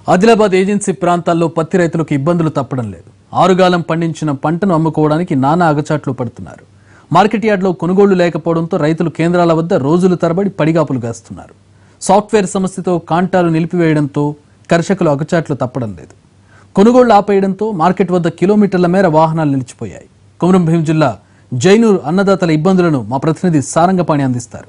Adilabad agency ప్రాంతాల్లో పత్తి రైతులకు ఇబ్బందులు తప్పడం లేదు ఆరుగాలం పండించిన పంటను అమ్ముకోవడానికి నానా అగచాట్లు పడుతున్నారు మార్కెట్ యార్డ్లో కొనుగోళ్లు లేకపోవడంతో రైతులు కేంద్రాల వద్ద రోజులు తరబడి పడిగాపులు గాస్తున్నారు సాఫ్ట్వేర్ సమస్యతో కాంటాలు నిలిపివేయడంతో కర్షకులు అగచాట్లు తప్పడం లేదు కొనుగోళ్లు ఆపేయడంతో మార్కెట్ వద్ద కిలోమీటర్ల మేర వాహనాలు నిలిచిపోయాయి కొమరం భీం జిల్లా జైనూర్ అన్నదాతల ఇబ్బందులను మా ప్రతినిధి సారంగపాణి అందిస్తారు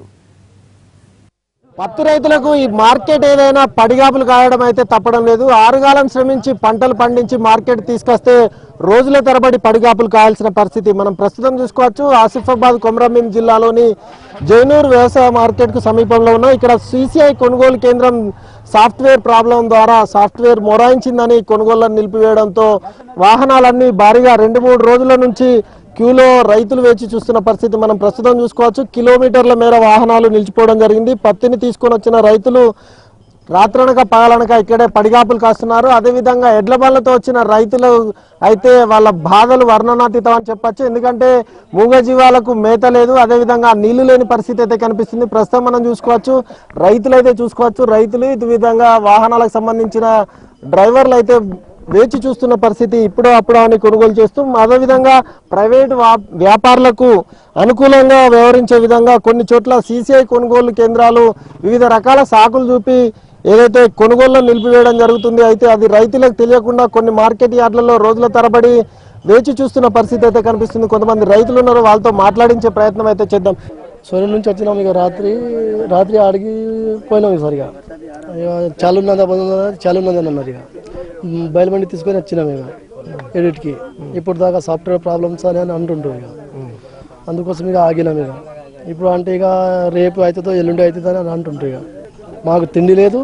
పత్తి రైతులకు ఈ మార్కెట్ ఏదైనా పడిగాపులు కాయడం అయితే తప్పడం లేదు ఆరుగాలం శ్రమించి పంటలు పండించి మార్కెట్ తీసుకొస్తే రోజుల తరబడి పడిగాపులు కాయాల్సిన పరిస్థితి మనం ప్రస్తుతం చూసుకోవచ్చు ఆసిఫాబాద్ కొమరంభీం జిల్లాలోని జైనూర్ వ్యవసాయ మార్కెట్ కు సమీపంలో ఉన్నాం ఇక్కడ సిసిఐ కొనుగోలు కేంద్రం సాఫ్ట్వేర్ ప్రాబ్లం ద్వారా సాఫ్ట్వేర్ మొరాయించిందని కొనుగోళ్లను నిలిపివేయడంతో వాహనాలన్నీ భారీగా రెండు మూడు రోజుల నుంచి క్యూలో రైతులు వేచి చూస్తున్న పరిస్థితి మనం ప్రస్తుతం చూసుకోవచ్చు కిలోమీటర్ల మేర వాహనాలు నిలిచిపోవడం జరిగింది పత్తిని తీసుకొని వచ్చిన రైతులు రాత్రనక పగలనక ఇక్కడే పడిగాపులు కాస్తున్నారు అదేవిధంగా ఎడ్ల బళ్ళతో వచ్చిన రైతులు అయితే వాళ్ళ బాధలు వర్ణనాతీతం అని చెప్పొచ్చు ఎందుకంటే మూగజీవాలకు మేత లేదు అదేవిధంగా నీళ్లు లేని పరిస్థితి అయితే కనిపిస్తుంది ప్రస్తుతం మనం చూసుకోవచ్చు రైతులు అయితే చూసుకోవచ్చు రైతులు ఇది విధంగా వాహనాలకు సంబంధించిన డ్రైవర్లు అయితే వేచి చూస్తున్న పరిస్థితి ఇప్పుడు అప్పుడు అని కొనుగోలు చేస్తూ అదేవిధంగా ప్రైవేట్ వా- వ్యాపారులకు అనుకూలంగా వ్యవహరించే విధంగా కొన్ని చోట్ల సీసీఐ కొనుగోలు కేంద్రాలు వివిధ రకాల సాకులు చూపి ఏదైతే కొనుగోలు నిలిపివేయడం జరుగుతుంది అయితే అది రైతులకు తెలియకుండా కొన్ని మార్కెట్ యార్డ్లలో రోజుల తరబడి వేచి చూస్తున్న పరిస్థితి అయితే కనిపిస్తుంది కొంతమంది రైతులు ఉన్నారు వాళ్ళతో మాట్లాడించే ప్రయత్నం అయితే చేద్దాం సొరం నుంచి వచ్చినాం ఇక రాత్రి రాత్రి ఆడికి పోయినాం ఇక సరిగా ఇక చాలు ఉన్నది అబద్ధం ఉన్నది చాలు ఉన్నది అని అన్నారు ఇక మ్, బయలుబండి తీసుకొని వచ్చినాం ఇక ఎడిట్కి ఇప్పుడు దాకా సాఫ్ట్వేర్ ప్రాబ్లమ్స్ అని అని అంటుండ్రు ఇక అందుకోసం ఇక ఆగినాం ఇక ఇప్పుడు అంటే ఇక రేపు అవుతుందో ఎల్లుండి అవుతుందో అని అంటుండ్రు ఇక మాకు తిండి లేదు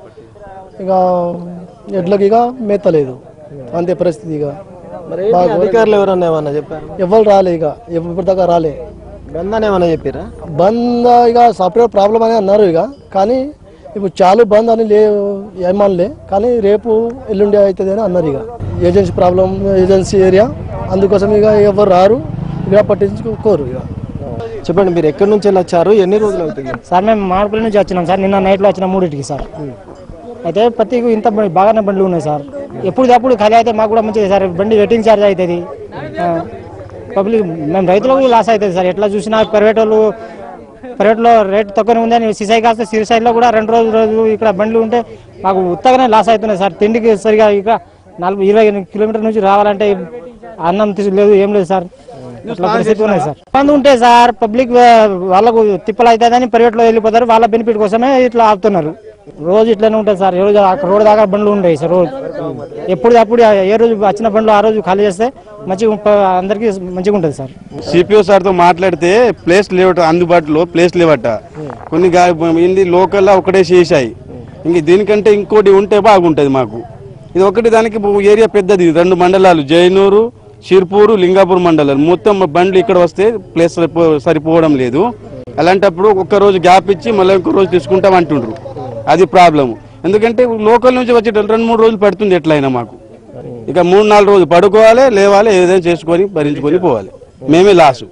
ఇక ఎడ్లకి ఇక మేత లేదు అంతే పరిస్థితి ఇక మరి అధికారులు ఎవరన్నా ఏమన్నా చెప్పారు ఎవరు రాలే ఇక ఇప్పుడు దాకా రాలే బంద్ ఏమన్నా చెప్పారా బంద్ ఇక సాఫ్ట్వేర్ ప్రాబ్లం అని అన్నారు ఇక కానీ ఇప్పుడు చాలు బంద్ అని లే ఏమనలే కానీ రేపు ఎల్లుండి అవుతుంది అని అన్నారు ఇక ఏజెన్సీ ప్రాబ్లం ఏజెన్సీ ఏరియా అందుకోసం ఇక ఎవరు రారు ఇక పట్టించుకోరు ఇక చెప్పండి మీరు ఎక్కడి నుంచి వెళ్ళి వచ్చారు ఎన్ని రోజులు అవుతుంది సార్ మేము మామిడిపల్లి నుంచి వచ్చినాం సార్ నిన్న నైట్లో వచ్చిన మూడింటికి సార్ అయితే ప్రతికి ఇంత బ- బాగానే బండ్లు ఉన్నాయి సార్ ఎప్పుడు అప్పుడు ఖాళీ అయితే మాకు కూడా మంచిది సార్ బండి వెయిటింగ్ ఛార్జ్ అవుతుంది ఆ, పబ్లిక్ మేము రైతులకు లాస్ అవుతుంది సార్ ఎట్లా చూసినా ప్రైవేట్ వాళ్ళు ప్రైవేట్లో రేట్ తక్కువనే ఉందని సిసై కాస్త సిరిసైడ్లో కూడా రెండు రోజులు రోజు ఇక్కడ బండ్లు ఉంటే మాకు ఉత్తగానే లాస్ అవుతున్నాయి సార్ తిండికి సరిగా ఇక నాలుగు ఇరవై కిలోమీటర్ నుంచి రావాలంటే అన్నం తీసు లేదు ఏం లేదు సార్ ఇట్లా పరిస్థితి ఉన్నాయి సార్ ఇబ్బంది ఉంటే సార్ పబ్లిక్ వాళ్ళకు తిప్పలు అవుతుందని ప్రైవేట్ లో వెళ్ళిపోతారు వాళ్ళ బెనిఫిట్ కోసమే ఇట్లా ఆపుతున్నారు రోజు ఇట్లనే ఉంటుంది సార్ ఏ రోజు అక్కడ రోడ్ దాకా బండ్లు ఉంటాయి సార్ రోజు ఎప్పుడు అప్పుడు ఏ రోజు వచ్చిన బండ్లు ఆ రోజు ఖాళీ చేస్తే మంచిగా ఉంప- అందరికీ మంచిగా ఉంటుంది సార్ సిపిఓ సార్తో మాట్లాడితే ప్లేస్ లేవట అందుబాటులో ప్లేస్ లేవట కొన్ని గా- ఇది లోకల్లో ఒకటే చేశాయి ఇంక దీనికంటే ఇంకోటి ఉంటే బాగుంటుంది మాకు ఇది ఒకటి దానికి ఏరియా పెద్దది రెండు మండలాలు జైనూరు షిర్పూరు లింగాపూర్ మండలాలు మొత్తం బండ్లు ఇక్కడ వస్తే ప్లేస్ సరిపో- సరిపోవడం లేదు అలాంటప్పుడు ఒక్క రోజు గ్యాప్ ఇచ్చి మళ్ళీ ఇంకో రోజు తీసుకుంటాం అంటుండ్రు అది ప్రాబ్లం ఎందుకంటే లోకల్ నుంచి వచ్చే రెండు మూడు రోజులు పడుతుంది ఎట్లయినా మాకు ఇక మూడు నాలుగు రోజులు పడుకోవాలి లేవాలి ఏదైనా చేసుకొని భరించుకొని పోవాలి మేమే లాసు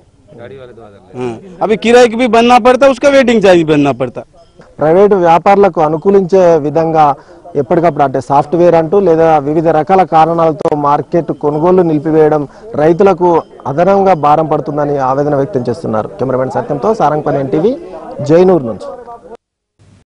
हाँ, अभी किराए की भी बनना पड़ता उसका वेटिंग चार्ज बनना पड़ता ప్రైవేటు వ్యాపారులకు అనుకూలించే విధంగా ఎప్పటికప్పుడు అంటే సాఫ్ట్వేర్ అంటూ లేదా వివిధ రకాల కారణాలతో మార్కెట్ కొనుగోలు నిలిపివేయడం రైతులకు అదనంగా భారం పడుతుందని ఆవేదన వ్యక్తం చేస్తున్నారు కెమెరామెన్ సత్యంతో సారంగపల్లి ఎన్టీవీ జైనూర్ నుంచి